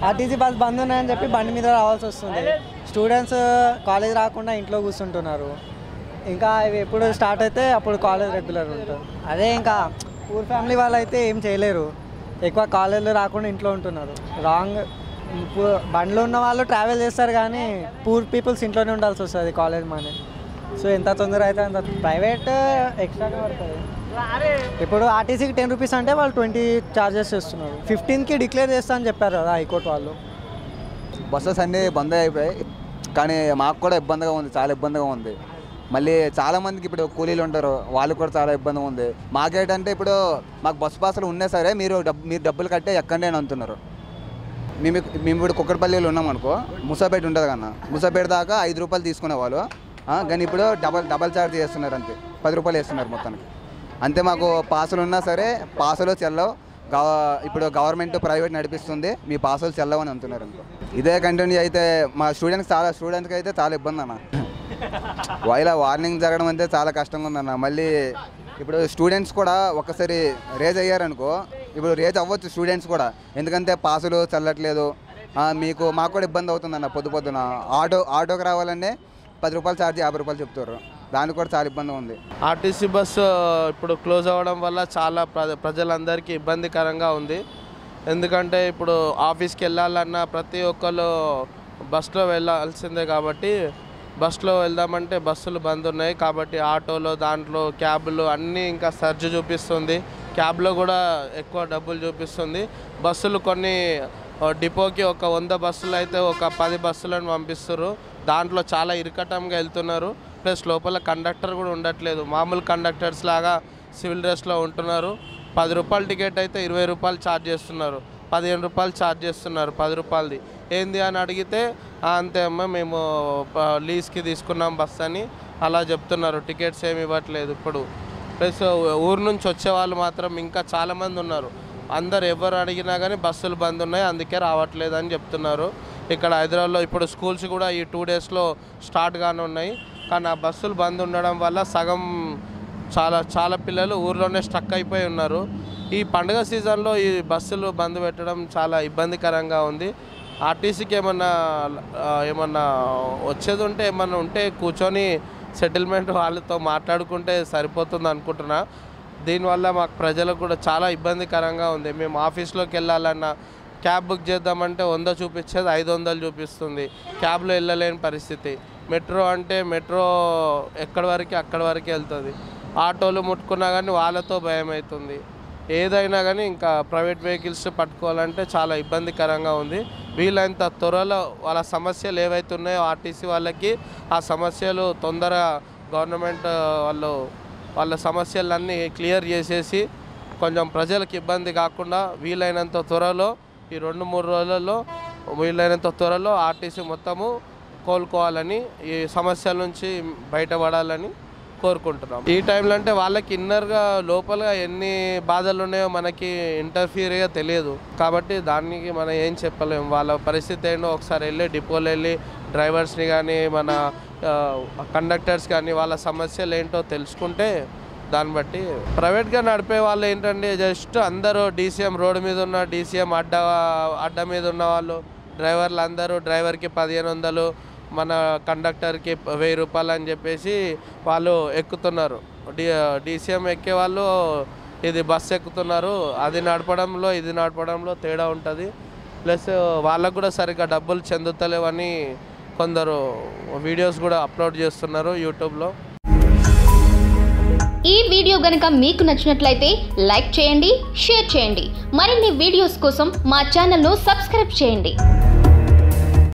RTC bus బంద్ ఉన్నాయని చెప్పి బండి మీద రావాల్సి వస్తుంది స్టూడెంట్స్ కాలేజ్ రాకుండా ఇంట్లో కూర్చుంటున్నారు ఇంకా ఇవి ఎప్పుడు స్టార్ట్ అయితే అప్పుడు కాలేజ్ రెగ్యులర్ ఉంటుంది అదే ఇంకా పూర్ ఫ్యామిలీ వాళ్ళు అయితే ఏం చేయలేరు ఎక్కువ కాలేజీలో రాకుండా ఇంట్లో ఉంటున్నారు రాంగ్ బండ్లో ఉన్న వాళ్ళు ట్రావెల్ చేస్తారు కానీ పూర్ పీపుల్స్ ఇంట్లోనే ఉండాల్సి వస్తుంది కాలేజ్ మనీ సో ఎంత తొందర అయితే అంత ప్రైవేట్ ఎక్స్ట్రానే పడుతుంది ఇప్పుడు ఆర్టీసీకి టెన్ రూపీస్ అంటే వాళ్ళు ట్వంటీ ఛార్జెస్ చేస్తున్నారు ఫిఫ్టీన్కి డిక్లేర్ చేస్తా అని చెప్పారు కదా హైకోర్టు వాళ్ళు బస్సెస్ అన్నీ బంద్ అయిపోయాయి కానీ మాకు కూడా ఇబ్బందిగా ఉంది చాలా ఇబ్బందిగా ఉంది మళ్ళీ చాలా మందికి ఇప్పుడు కూలీలు ఉంటారు వాళ్ళకి కూడా చాలా ఇబ్బందిగా ఉంది మాకేంటంటే ఇప్పుడు మాకు బస్సు పాసులు ఉన్నా సరే మీరు డబ్బు మీరు డబ్బులు కట్టే ఎక్కండి అని అంటున్నారు మేము ఇక్- మేము ఇప్పుడు కుక్కడపల్లిలో ఉన్నాం అనుకో ముసాపేట ఉంటుంది కన్నా ముసాపేట దాకా ఐదు రూపాయలు తీసుకునేవాళ్ళు ఆ, కానీ ఇప్పుడు డబల్ డబల్ ఛార్జ్ చేస్తున్నారు అంతే పది రూపాయలు వేస్తున్నారు మొత్తానికి అంతే మాకు పాసులు ఉన్నా సరే పాసులు చెల్లవు గవ ఇప్పుడు గవర్నమెంట్ ప్రైవేట్ నడిపిస్తుంది మీ పాసులు చెల్లవు అని అంటున్నారు అనుకో ఇదే కంటిన్యూ అయితే మా స్టూడెంట్స్ చాలా స్టూడెంట్స్కి అయితే చాలా ఇబ్బంది అన్న ఇలా వార్నింగ్ జరగడం అంటే చాలా కష్టంగా ఉందన్న మళ్ళీ ఇప్పుడు స్టూడెంట్స్ కూడా ఒక్కసారి రేజ్ అయ్యారనుకో ఇప్పుడు రేజ్ అవ్వచ్చు స్టూడెంట్స్ కూడా ఎందుకంటే పాసులు చల్లట్లేదు ఆ, మీకు మాకు కూడా ఇబ్బంది అవుతుందన్న పొద్దు పొద్దున ఆటో ఆటోకి రావాలంటే పది రూపాయలు ఛార్జ్ యాభై రూపాయలు చెప్తారు దానికి కూడా చాలా ఇబ్బంది ఉంది ఆర్టీసీ బస్సు ఇప్పుడు క్లోజ్ అవ్వడం వల్ల చాలా ప్ర ప్రజలందరికీ ఇబ్బందికరంగా ఉంది ఎందుకంటే ఇప్పుడు ఆఫీస్కి వెళ్ళాలన్నా ప్రతి ఒక్కరు బస్సులో వెళ్ళాల్సిందే కాబట్టి బస్సులో వెళ్దామంటే బస్సులు బంద్ ఉన్నాయి కాబట్టి ఆటోలో దాంట్లో క్యాబ్లు అన్నీ ఇంకా సర్జ్ చూపిస్తుంది క్యాబ్లో కూడా ఎక్కువ డబ్బులు చూపిస్తుంది బస్సులు కొన్ని ఆ, డిపోకి ఒక వంద బస్సులు అయితే ఒక పది బస్సులను పంపిస్తారు దాంట్లో చాలా ఇరకటంగా వెళ్తున్నారు ప్లస్ లోపల కండక్టర్ కూడా ఉండట్లేదు మామూలు కండక్టర్స్ లాగా సివిల్ డ్రెస్లో ఉంటున్నారు పది రూపాయల టికెట్ అయితే ఇరవై రూపాయలు ఛార్జ్ చేస్తున్నారు పదిహేను రూపాయలు ఛార్జ్ చేస్తున్నారు పది రూపాయలది ఏంది అని అడిగితే "ఆ, అంతే అమ్మ మేము ప- లీజ్కి తీసుకున్నాం బస్ అని అలా చెప్తున్నారు టికెట్స్ ఏమి ఇవ్వట్లేదు ఇప్పుడు ప్లస్ ఊరు నుంచి వచ్చే వాళ్ళు మాత్రం ఇంకా చాలామంది ఉన్నారు అందరు ఎవరు అడిగినా కానీ బస్సులు బంద్ ఉన్నాయి అందుకే రావట్లేదు అని చెప్తున్నారు ఇక్కడ హైదరాబాద్లో ఇప్పుడు స్కూల్స్ కూడా ఈ టూ డేస్లో స్టార్ట్ గానే ఉన్నాయి కానీ ఆ బస్సులు బంద్ ఉండడం వల్ల సగం చాలా చాలా పిల్లలు ఊర్లోనే స్టక్ అయిపోయి ఉన్నారు ఈ పండుగ సీజన్లో ఈ బస్సులు బంద్ పెట్టడం చాలా ఇబ్బందికరంగా ఉంది ఆర్టీసీకి ఏమన్నా ఆ, ఏమన్నా వచ్చేది ఉంటే ఏమన్నా ఉంటే కూర్చొని సెటిల్మెంట్ వాళ్ళతో మాట్లాడుకుంటే సరిపోతుంది అనుకుంటున్నా దీనివల్ల మాకు ప్రజలకు కూడా చాలా ఇబ్బందికరంగా ఉంది మేము ఆఫీస్లోకి వెళ్ళాలన్నా క్యాబ్ బుక్ చేద్దామంటే వంద చూపించేది ఐదు వందలు చూపిస్తుంది క్యాబ్లో వెళ్ళలేని పరిస్థితి మెట్రో అంటే మెట్రో ఎక్కడి వరకు అక్కడి వరకు వెళ్తుంది ఆటోలు ముట్టుకున్నా కానీ వాళ్ళతో భయం అవుతుంది ఏదైనా కానీ ఇంకా ప్రైవేట్ వెహికల్స్ పట్టుకోవాలంటే చాలా ఇబ్బందికరంగా ఉంది వీలైనంత త్వరలో వాళ్ళ సమస్యలు ఏవైతే ఉన్నాయో ఆర్టీసీ వాళ్ళకి ఆ సమస్యలు తొందరగా గవర్నమెంట్ వాళ్ళు వాళ్ళ సమస్యలన్నీ క్లియర్ చేసేసి కొంచెం ప్రజలకు ఇబ్బంది కాకుండా వీలైనంత త్వరలో ఈ రెండు మూడు రోజులలో వీలైనంత త్వరలో ఆర్టీసీ మొత్తము కోలుకోవాలని ఈ సమస్యల నుంచి బయటపడాలని కోరుకుంటున్నాం ఈ టైంలో అంటే వాళ్ళకి ఇన్నర్గా లోపల ఎన్ని బాధలు ఉన్నాయో మనకి ఇంటర్ఫియర్గా తెలియదు కాబట్టి దానికి మనం ఏం చెప్పలేము వాళ్ళ పరిస్థితి ఏంటో ఒకసారి వెళ్ళి డిపోలో వెళ్ళి డ్రైవర్స్ని కానీ మన కండక్టర్స్ కానీ వాళ్ళ సమస్యలు ఏంటో తెలుసుకుంటే దాన్ని బట్టి ప్రైవేట్గా నడిపే వాళ్ళు ఏంటంటే జస్ట్ అందరూ డీసీఎం రోడ్డు మీద ఉన్న డీసీఎం అడ్డ అడ్డ మీద ఉన్న వాళ్ళు డ్రైవర్లు అందరూ డ్రైవర్కి పదిహేను వందలు మన కండక్టర్కి వెయ్యి రూపాయలు అని చెప్పేసి వాళ్ళు ఎక్కుతున్నారు డి డీసీఎం ఎక్కే వాళ్ళు ఇది బస్సు ఎక్కుతున్నారు అది నడపడంలో ఇది నడపడంలో తేడా ఉంటుంది ప్లస్ వాళ్ళకు కూడా సరిగ్గా డబ్బులు చెందుతలేవని కొందరు వీడియోస్ కూడా అప్లోడ్ చేస్తున్నారు యూట్యూబ్లో ఈ వీడియో గనుక మీకు నచ్చినట్లయితే లైక్ చేయండి షేర్ చేయండి మరిన్ని వీడియోస్ కోసం మా ఛానల్ను సబ్స్క్రైబ్ చేయండి